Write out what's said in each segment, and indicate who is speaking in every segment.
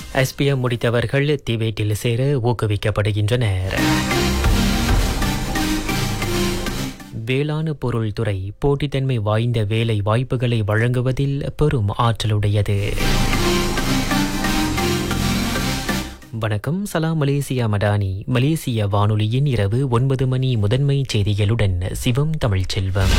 Speaker 1: SPM முடித்தவர்கள் திபேட்டில் சேர ஊக்குவிக்கப்படுகின்றனர் வேளாண் பொருள் துறை போட்டித்தன்மை வாய்ந்த வேலை வாய்ப்புகளை வழங்குவதில் பெரும் ஆற்றலுடையது வணக்கம் சலாம் மலேசியா மடானி மலேசிய வானொலியின் இரவு ஒன்பது மணி முதன்மை செய்திகளுடன் சிவம் தமிழ்ச்செல்வம்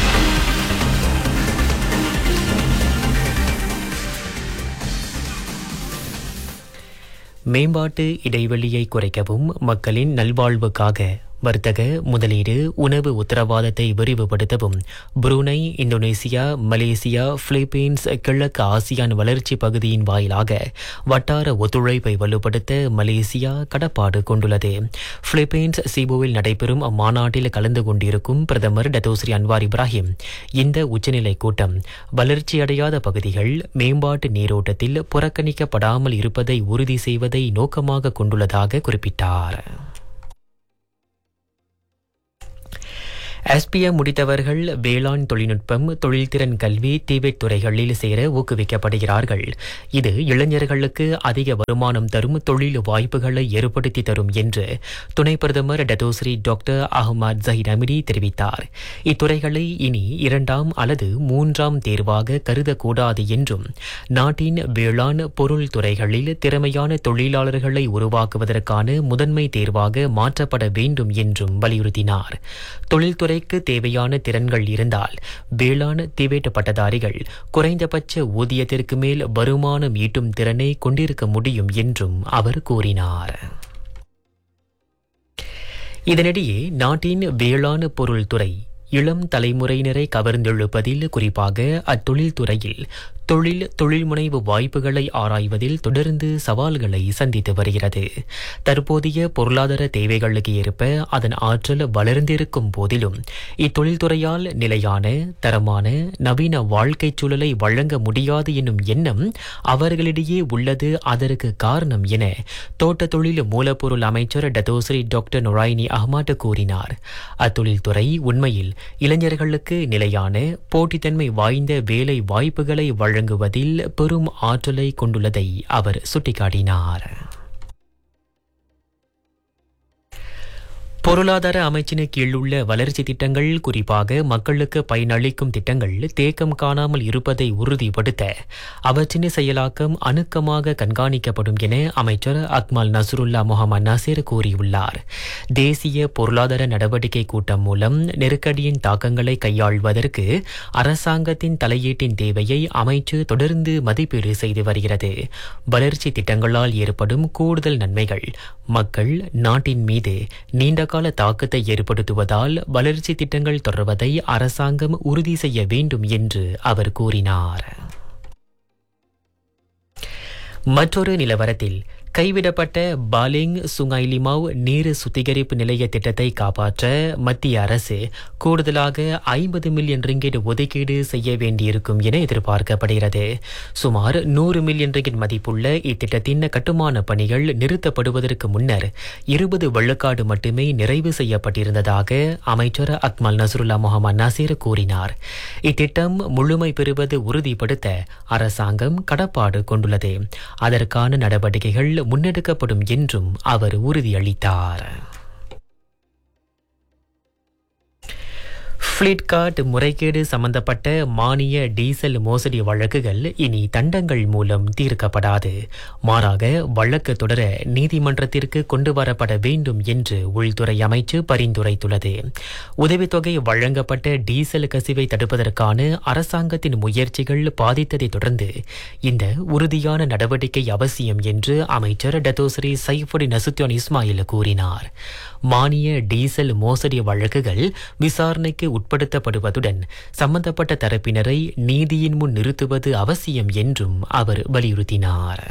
Speaker 1: மேம்பாட்டு இடைவெளியை குறைக்கவும் மக்களின் நல்வாழ்வுக்காக வர்த்தக முதலீடு உணவு உத்தரவாதத்தை விரிவுபடுத்தவும் புரூனை இந்தோனேசியா மலேசியா பிலிப்பீன்ஸ் கிழக்கு ஆசியான் வளர்ச்சி பகுதியின் வாயிலாக வட்டார ஒத்துழைப்பை வலுப்படுத்த மலேசியா கடப்பாடு கொண்டுள்ளது பிலிப்பீன்ஸ் சிபோவில் நடைபெறும் அம்மாநாட்டில் கலந்து கொண்டிருக்கும் பிரதமர் டத்தோஸ்ரீ அன்வார் இப்ராஹிம் இந்த உச்சநிலை கூட்டம் வளர்ச்சியடையாத பகுதிகள் மேம்பாட்டு நீரோட்டத்தில் புறக்கணிக்கப்படாமல் இருப்பதை உறுதி செய்வதை நோக்கமாக கொண்டுள்ளதாக குறிப்பிட்டார் எஸ்பிஎம் முடித்தவர்கள் வேளாண் தொழில்நுட்பம் தொழில்திறன் கல்வி தீபெட் துறைகளில் சேர ஊக்குவிக்கப்படுகிறார்கள் இது இளைஞர்களுக்கு அதிக வருமானம் தரும் தொழில் வாய்ப்புகளை ஏற்படுத்தி தரும் என்று துணை பிரதமர் Datuk Seri doctor Ahmad Zahid Hamidi தெரிவித்தார் இத்துறைகளை இனி இரண்டாம் அல்லது மூன்றாம் தேர்வாக கருதக்கூடாது என்றும் நாட்டின் வேளாண் பொருள் துறைகளில் திறமையான தொழிலாளர்களை உருவாக்குவதற்கான முதன்மை தேர்வாக மாற்றப்பட வேண்டும் என்றும் வலியுறுத்தினார் தொழில்துறை துறைக்கு தேவையான திறன்கள் இருந்தால் வேளாண் திபேட் பட்டதாரிகள் குறைந்தபட்ச ஊதியத்திற்கு மேல் வருமானம் ஈட்டும் திறனை கொண்டிருக்க முடியும் என்றும் அவர் கூறினார் இதனிடையே நாட்டின் வேளாண் பொருள் துறை இளம் தலைமுறையினரை கவர்ந்தெழுப்பதில் குறிப்பாக அத்தொழில் துறையில் தொழில் தொழில்முனைவு வாய்ப்புகளை ஆராய்வதில் தொடர்ந்து சவால்களை சந்தித்து வருகிறது தற்போதைய பொருளாதார தேவைகளுக்கு ஏற்ப அதன் ஆற்றல் வளர்ந்திருக்கும் போதிலும் இத்தொழில்துறையால் நிலையான தரமான நவீன வாழ்க்கைச் சூழலை வழங்க முடியாது என்னும் எண்ணம் அவர்களிடையே உள்ளது அதற்கு காரணம் என தோட்ட தொழில் மூலப்பொருள் அமைச்சர் டதோஸ்ரீ டாக்டர் நொராயினி அஹ்மாட் கூறினார் அத்தொழில்துறை உண்மையில் இளைஞர்களுக்கு நிலையான போட்டித்தன்மை வாய்ந்த வேலை வாய்ப்புகளை வழங்க வழங்குவதில் பெரும் ஆற்றலை கொண்டுள்ளதை அவர் சுட்டிக்காட்டினார் பொருளாதார அமைச்சின் கீழ் உள்ள வளர்ச்சி திட்டங்கள் குறிப்பாக மக்களுக்கு பயனளிக்கும் திட்டங்கள் தேக்கம் காணாமல் இருப்பதை உறுதிப்படுத்த அவற்றின் செயலாக்கம் அணுக்கமாக கண்காணிக்கப்படும் என அமைச்சர் அக்மல் நசருல்லா முகமது நசீர் கூறியுள்ளார் தேசிய பொருளாதார நடவடிக்கை கூட்டம் மூலம் நெருக்கடியின் தாக்கங்களை கையாள்வதற்கு அரசாங்கத்தின் தலையீட்டின் தேவையை அமைச்சு தொடர்ந்து மதிப்பீடு செய்து வருகிறது வளர்ச்சி திட்டங்களால் ஏற்படும் கூடுதல் நன்மைகள் மக்கள் நாட்டின் மீது நீண்ட கால தாக்கத்தை ஏற்படுத்துவதால் வளர்ச்சி திட்டங்கள் தொடர்வதை அரசாங்கம் உறுதி செய்ய வேண்டும் என்று அவர் கூறினார் மற்றொரு நிலவரத்தில் கைவிடப்பட்ட பாலிங் சுங்கைலிமாவ் நீர் சுத்திகரிப்பு நிலைய திட்டத்தை காப்பாற்ற மத்திய அரசு கூடுதலாக ஐம்பது மில்லியன் ரிங்கெட் ஒதுக்கீடு செய்ய வேண்டியிருக்கும் என எதிர்பார்க்கப்படுகிறது சுமார் நூறு மில்லியன் ரிங்கெட் மதிப்புள்ள இத்திட்டத்தின் கட்டுமான பணிகள் நிறுத்தப்படுவதற்கு முன்னர் இருபது வெள்ளக்காடு மட்டுமே நிறைவு செய்யப்பட்டிருந்ததாக அமைச்சர் அக்மல் நசருல்லா முகமது நசீர் கூறினார் இத்திட்டம் முழுமை பெறுவது உறுதிப்படுத்த அரசாங்கம் கடப்பாடு கொண்டுள்ளது அதற்கான நடவடிக்கைகள் முன்னெடுக்கப்படும் என்றும் அவர் உறுதியளித்தார் பிளிப்கார்ட் முறைகேடு சம்பந்தப்பட்ட மானிய டீசல் மோசடி வழக்குகள் இனி தண்டங்கள் மூலம் தீர்க்கப்படாது மாறாக வழக்கு தொடர நீதிமன்றத்திற்கு கொண்டு வரப்பட வேண்டும் என்று உள்துறை அமைச்சு பரிந்துரைத்துள்ளது உதவித்தொகை வழங்கப்பட்ட டீசல் கசிவை தடுப்பதற்கான அரசாங்கத்தின் முயற்சிகள் பாதித்ததை தொடர்ந்து இந்த உறுதியான நடவடிக்கை அவசியம் என்று அமைச்சர் டத்தோஸ்ரீ சைஃபுடி நசுத்தியோன் இஸ்மாயில் கூறினார் மானிய டீசல் மோசடி வழக்குகள் விசாரணைக்கு உட்படுத்தப்படுவதுடன் சம்பந்தப்பட்ட தரப்பினரை நீதியின் முன் நிறுத்துவது அவசியம் என்றும் அவர் வலியுறுத்தினார்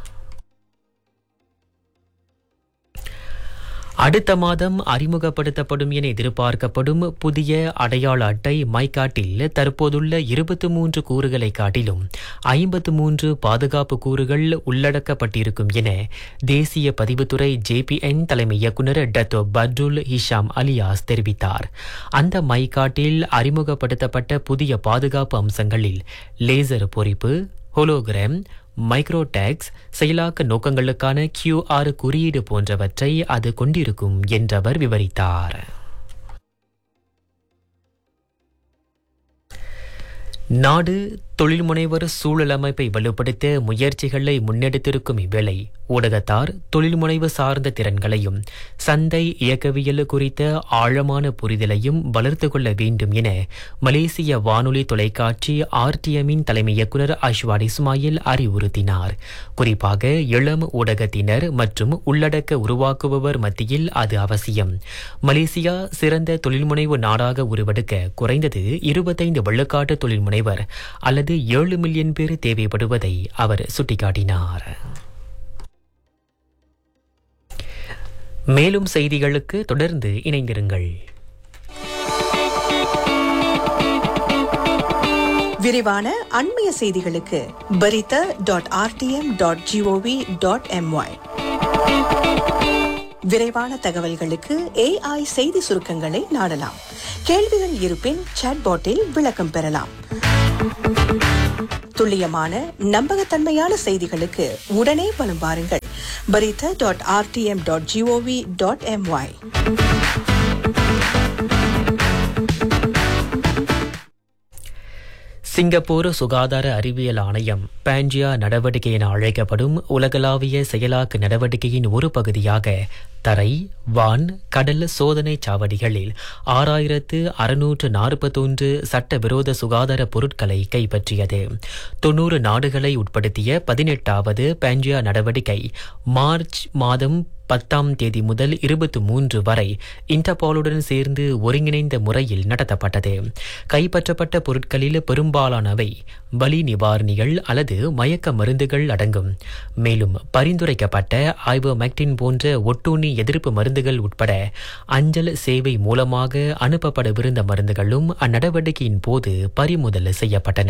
Speaker 1: அடுத்த மாதம் அறிமுகப்படுத்தப்படும் என எதிர்பார்க்கப்படும் புதிய அடையாள அட்டை மைகாட்டில் தற்போதுள்ள இருபத்தி மூன்று கூறுகளை காட்டிலும் ஐம்பத்து மூன்று பாதுகாப்பு கூறுகள் உள்ளடக்கப்பட்டிருக்கும் என தேசிய பதிவுத்துறை ஜேபிஎன் தலைமை இயக்குநர் டத்தோ பட்ருல் ஹிஷாம் அலியாஸ் தெரிவித்தார் அந்த மைகாட்டில் அறிமுகப்படுத்தப்பட்ட புதிய பாதுகாப்பு அம்சங்களில் லேசர் பொறிப்பு ஹோலோகிராம் மைக்ரோ டேக்ஸ் செயலாக்க நோக்கங்களுக்கான கியூஆர் குறியீடு போன்றவற்றை அது கொண்டிருக்கும் என்றவர் விவரித்தார் நாடு தொழில் முனைவர் சூழல் அமைப்பை வலுப்படுத்த முயற்சிகளை முன்னெடுத்திருக்கும் இவ்வேளை ஊடகத்தார் தொழில் முனைவு சார்ந்த திறன்களையும் சந்தை இயக்கவியல் குறித்த ஆழமான புரிதலையும் வளர்த்து கொள்ள வேண்டும் என மலேசிய வானொலி தொலைக்காட்சி ஆர்டிஎம்மின் தலைமை இயக்குநர் அஷ்வாட் இஸ்மாயில் அறிவுறுத்தினார் குறிப்பாக இளம் ஊடகத்தினர் மற்றும் உள்ளடக்க உருவாக்குபவர் மத்தியில் அது அவசியம் மலேசியா சிறந்த தொழில்முனைவு நாடாக உருவெடுக்க குறைந்தது இருபத்தைந்து வெள்ளக்காட்டு தொழில் முனைவர் அல்லது ஏழு மில்லியன் பேர் தேவைப்படுவதை அவர் சுட்டிக்காட்டினார் மேலும் செய்திகளுக்கு தொடர்ந்து இணைந்திருங்கள்
Speaker 2: விரிவான அண்மைய செய்திகளுக்கு Berita dot RTM dot GOV dot MY விரைவான தகவல்களுக்கு ஏஐ செய்தி சுருக்கங்களை நாடலாம் கேள்விகள் இருப்பின் சாட்பாட்டில் விளக்கம் பெறலாம் துல்லியமான நம்பகத்தன்மையான செய்திகளுக்கு உடனே வலம் வாருங்கள் Berita dot RTM dot GOV dot MY
Speaker 1: Singapore சுகாதார அறிவியல் ஆணையம் பாஞ்சியா நடவடிக்கை என அழைக்கப்படும் உலகளாவிய செயலாக்க நடவடிக்கையின் ஒரு பகுதியாக தரை வான் கடல் சோதனை சாவடிகளில் ஆறாயிரத்து அறுநூற்று நாற்பத்தொன்று சட்டவிரோத சுகாதார பொருட்களை கைப்பற்றியது தொன்னூறு நாடுகளை உட்படுத்திய பதினெட்டாவது பாஞ்சியா நடவடிக்கை மார்ச் மாதம் பத்தாம் தேதி முதல் இருபத்தி மூன்று வரை இன்டர்பாலுடன் சேர்ந்து ஒருங்கிணைந்த முறையில் நடத்தப்பட்டது கைப்பற்றப்பட்ட பொருட்களில் பெரும்பாலானவை வலி நிவாரணிகள் அல்லது மயக்க மருந்துகள் அடங்கும் மேலும் பரிந்துரைக்கப்பட்ட ஐவோமெக்டின் போன்ற ஒட்டுண்ணி எதிர்ப்பு மருந்துகள் உட்பட அஞ்சல் சேவை மூலமாக அனுப்பப்படவிருந்த மருந்துகளும் அந்நடவடிக்கையின் போது பறிமுதல் செய்யப்பட்டன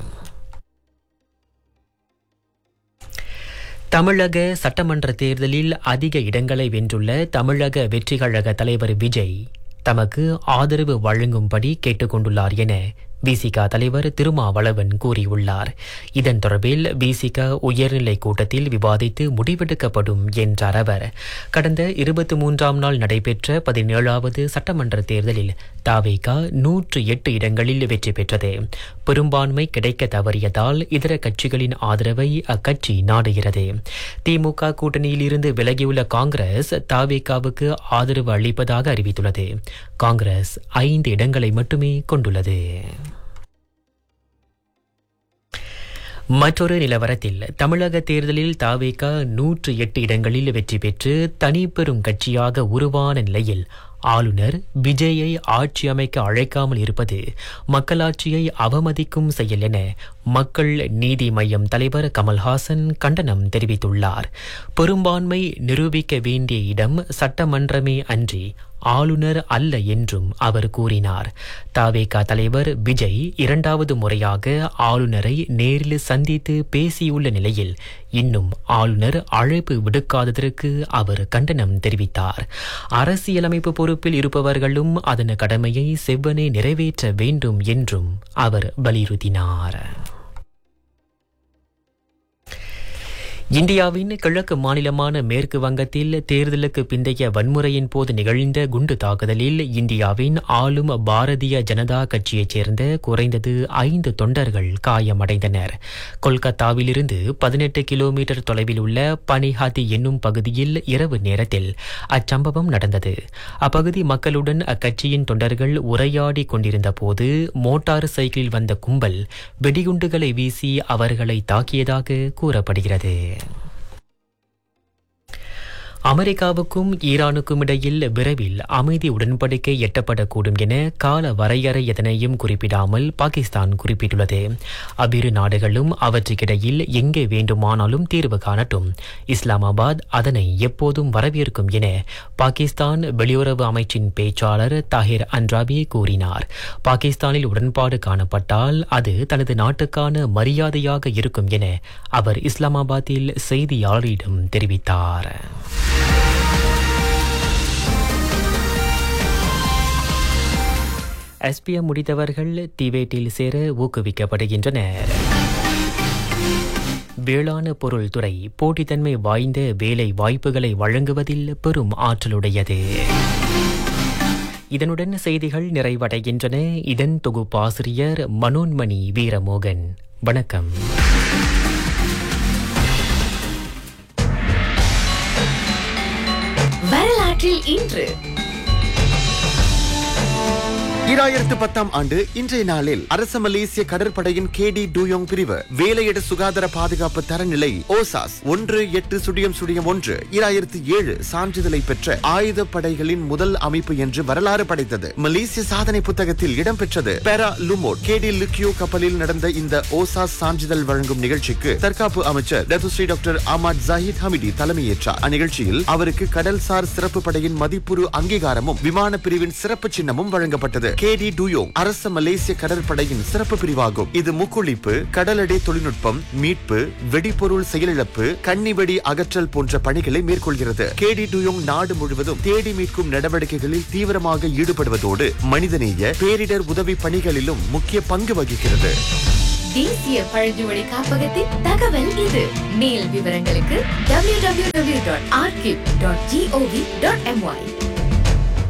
Speaker 1: தமிழக சட்டமன்ற தேர்தலில் அதிக இடங்களை வென்றுள்ள தமிழக வெற்றிக்கழக தலைவர் விஜய் தமக்கு ஆதரவு வழங்கும்படி கேட்டுக்கொண்டுள்ளார் என விசிகா தலைவர் திருமாவளவன் கூறியுள்ளார் இதன் தொடர்பில் விசிகா உயர்நிலை கூட்டத்தில் விவாதித்து முடிவெடுக்கப்படும் என்றார் அவர் கடந்த இருபத்தி மூன்றாம் நாள் நடைபெற்ற பதினேழாவது சட்டமன்ற தேர்தலில் தாவேகா நூற்று எட்டு இடங்களில் வெற்றி பெற்றது பெரும்பான்மை கிடைக்க தவறியதால் இதர கட்சிகளின் ஆதரவை அக்கட்சி நாடுகிறது திமுக கூட்டணியில் இருந்து விலகியுள்ள காங்கிரஸ் தாவேகாவுக்கு ஆதரவு அளிப்பதாக அறிவித்துள்ளது காங்கிரஸ் ஐந்து இடங்களை மட்டுமே கொண்டுள்ளது மற்றொரு நிலவரத்தில் தமிழக தேர்தலில் தாவேகா நூற்று எட்டு இடங்களில் வெற்றி பெற்று தனிப்பெரும் கட்சியாக உருவான நிலையில் ஆளுநர் விஜயை ஆட்சி அமைக்க அழைக்காமல் இருப்பது மக்களாட்சியை அவமதிக்கும் செயல் என மக்கள் நீதி மய்யம் தலைவர் கமல்ஹாசன் கண்டனம் தெரிவித்துள்ளார் பெரும்பான்மை நிரூபிக்க வேண்டிய இடம் சட்டமன்றமே அன்றி ஆளுநர் அல்ல என்றும் அவர் கூறினார் தாவேகா தலைவர் விஜய் இரண்டாவது முறையாக ஆளுநரை நேரில் சந்தித்து பேசியுள்ள நிலையில் இன்னும் ஆளுநர் அழைப்பு விடுக்காததற்கு அவர் கண்டனம் தெரிவித்தார் அரசியலமைப்பு பொறுப்பில் இருப்பவர்களும் அதன் கடமையை செவ்வனே நிறைவேற்ற வேண்டும் என்றும் அவர் வலியுறுத்தினார் இந்தியாவின் கிழக்கு மாநிலமான மேற்கு வங்கத்தில் தேர்தலுக்கு பிந்தைய வன்முறையின் போது நிகழ்ந்த குண்டு தாக்குதலில் இந்தியாவின் ஆளும் பாரதிய ஜனதா கட்சியைச் சேர்ந்த குறைந்தது ஐந்து தொண்டர்கள் காயமடைந்தனர் கொல்கத்தாவிலிருந்து பதினெட்டு கிலோமீட்டர் தொலைவில் உள்ள பனிஹாதி என்னும் பகுதியில் இரவு நேரத்தில் அச்சம்பவம் நடந்தது அப்பகுதி மக்களுடன் அக்கட்சியின் தொண்டர்கள் உரையாடி கொண்டிருந்த போது மோட்டார் சைக்கிளில் வந்த கும்பல் வெடிகுண்டுகளை வீசி அவர்களை தாக்கியதாக கூறப்படுகிறது அமெரிக்காவுக்கும் ஈரானுக்கும் இடையில் விரைவில் அமைதி உடன்படிக்கை எட்டப்படக்கூடும் என கால வரையறை எதனையும் குறிப்பிடாமல் பாகிஸ்தான் குறிப்பிட்டுள்ளது அவ்விரு நாடுகளும் அவற்றுக்கிடையில் எங்கே வேண்டுமானாலும் தீர்வு காணட்டும் இஸ்லாமாபாத் அதனை எப்போதும் வரவேற்கும் என பாகிஸ்தான் வெளியுறவு அமைச்சின் பேச்சாளர் தாஹிர் அன்ராபி கூறினார் பாகிஸ்தானில் உடன்பாடு காணப்பட்டால் அது தனது நாட்டுக்கான மரியாதையாக இருக்கும் என அவர் இஸ்லாமாபாத்தில் செய்தியாளரிடம் தெரிவித்தார் எஸ்பிஎம் முடித்தவர்கள் திவேட்டில் சேர ஊக்குவிக்கப்படுகின்றனர் வேளாண் பொருள் துறை போட்டித்தன்மை வாய்ந்த வேலை வாய்ப்புகளை வழங்குவதில் பெரும் ஆற்றலுடையது இதனுடன் செய்திகள் நிறைவடைகின்றன இதன் தொகுப்பாசிரியர் மனோன்மணி வீரமோகன் வணக்கம்
Speaker 3: வரலாற்றில் இன்று
Speaker 4: ஈராயிரத்து பத்தாம் ஆண்டு இன்றைய நாளில் அரச மலேசிய கடற்படையின் கே டி டூயோங் பிரிவு வேலையிட சுகாதார பாதுகாப்பு தரநிலை ஓசாஸ் ஒன்று எட்டு சுடியம் சுடியம் ஒன்று ஈராயிரத்து ஏழு சான்றிதழை பெற்ற ஆயுத படைகளின் முதல் அமைப்பு என்று வரலாறு படைத்தது மலேசிய சாதனை புத்தகத்தில் இடம்பெற்றது பெரா லுமோட் கே டி லுக்கியோ கப்பலில் நடந்த இந்த ஓசாஸ் சான்றிதழ் வழங்கும் நிகழ்ச்சிக்கு தற்காப்பு அமைச்சர் Datuk Seri doctor Ahmad Zahid Hamidi தலைமையேற்றார் அந்நிகழ்ச்சியில் அவருக்கு கடல்சார் சிறப்பு படையின் மதிப்புறு அங்கீகாரமும் விமான பிரிவின் சிறப்பு சின்னமும் வழங்கப்பட்டது கே டி டூயோங் அரச மலேசிய கடற்படையின் சிறப்பு பிரிவாகும் இது முக்குளிப்பு கடலடை தொழில்நுட்பம் மீட்பு வெடிபொருள் செயலிழப்பு கன்னிவெடி அகற்றல் போன்ற பணிகளை மேற்கொள்கிறது கே டி டூயோங் நாடு முழுவதும் தேடி மீட்கும் நடவடிக்கைகளில் தீவிரமாக ஈடுபடுவதோடு மனிதநேய பேரிடர் உதவி பணிகளிலும் முக்கிய பங்கு வகிக்கிறது
Speaker 3: தேசிய பழங்குடி காப்பகத்தின் தகவல் இது மேல் விவரங்களுக்கு www.archive.gov.my